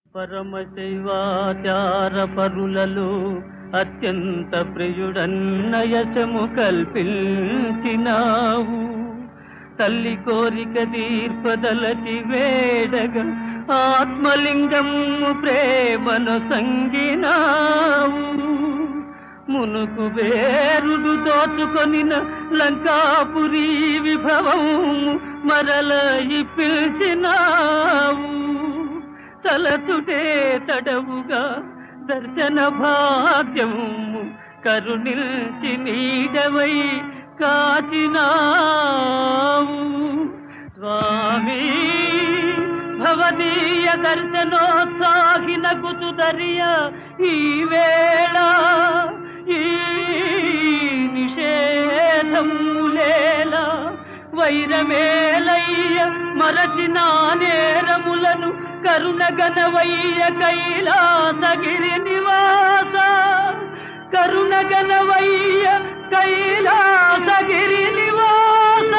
పరమశైవాచార పరులలో అత్యంత ప్రియుడన్నయశము కల్పించినావు తల్లి కోరిక తీర్పదలటి వేడగా ఆత్మలింగము ప్రేమను సంగినావు మునుకు వేరుడు దోచుకొనిన లంకాపురి విభవము మరల పిలిచినావు తలచుటే తడవుగా దర్శన భాగ్యము కరుణిల్చి నీడవై కాచినావు స్వామి భవదీయ దర్శనోత్సాహిన కుతుదరియ ఈ వేళ ఈ నిషేధములేల వైరమేలయ్య మరచిన నేరములను కరుణగనవయ్య కైలాసగిరి నివాస కరుణగనవయ్య కైలాసగిరి నివాస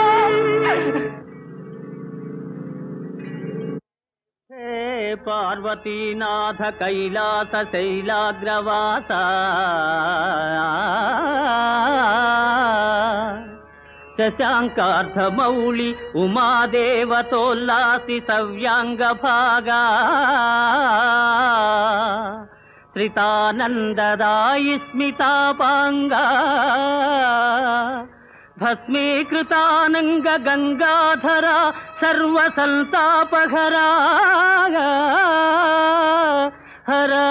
హే పార్వతీనాథ కైలాస శైలాగ్రవాస శశాంకార్థమౌళి ఉమాదేవతోల్లాసి సవ్యాంగ భాగా శ్రితానందదాయి స్మితాపాంగా భస్మీకృతానంగ గంగాధర సర్వసంతాపహరా హరా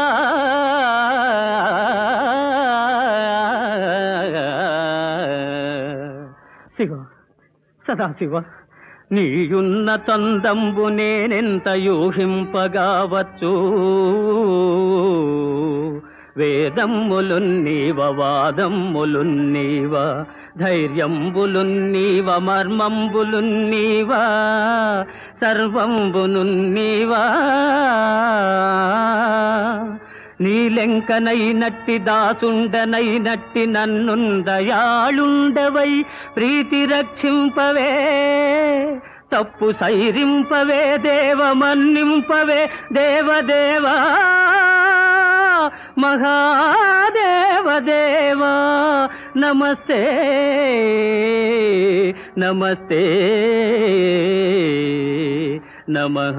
శివ సదాశివ నీయున్న తందంబు నేనెంత యూహింపగావచ్చు వేదమ్ములున్నీవ వాదమ్ములున్నీవ ధైర్యంబులున్నీవ మర్మంబులున్నీవ సర్వంబునున్నీవా నీలెంకనైనట్టి దాసుండనైనట్టి నన్నుందయాళుండవై ప్రీతి రక్షింపవే తప్పు సైరింపవే దేవ మన్నింపవే దేవదేవా మహాదేవదేవా నమస్తే నమస్తే నమః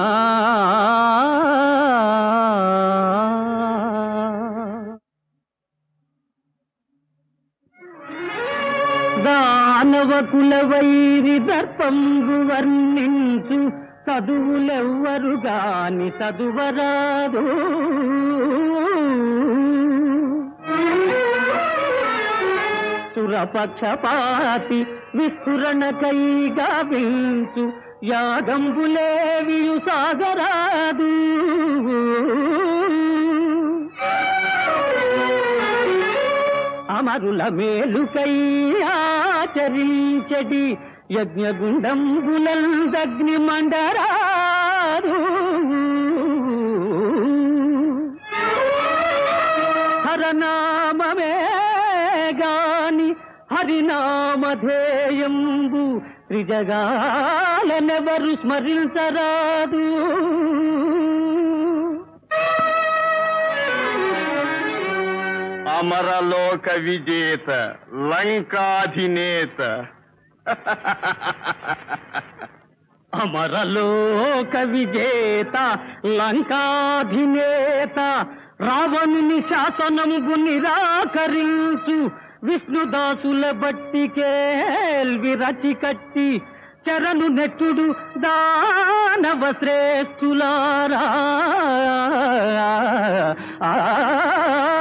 దానవ కుల వైరి దర్పంబు వర్ణించు చదువులెవ్వరు గాని చదువరాదు సురపక్షపాతి విస్ఫురణకై గావించు యాగంబులేవియు సాగరాదు అమరుల మేలుకై ఆచరించడి యజ్ఞగుండంబులందగ్ని మండరాదు హరనామమే గాని హరినామధేయంబు త్రిజగాలనెవరు స్మరించరాదు అమరలోక విజేత లంకాధినేత అమరలోక విజేత లంకాధినేత రావణుని శాసనముగు నిరాకరించు విష్ణుదాసుల బట్టి కేల్వి రచి కట్టి చరణు నెట్టుడు దానవ శ్రేష్ఠులారా ఆ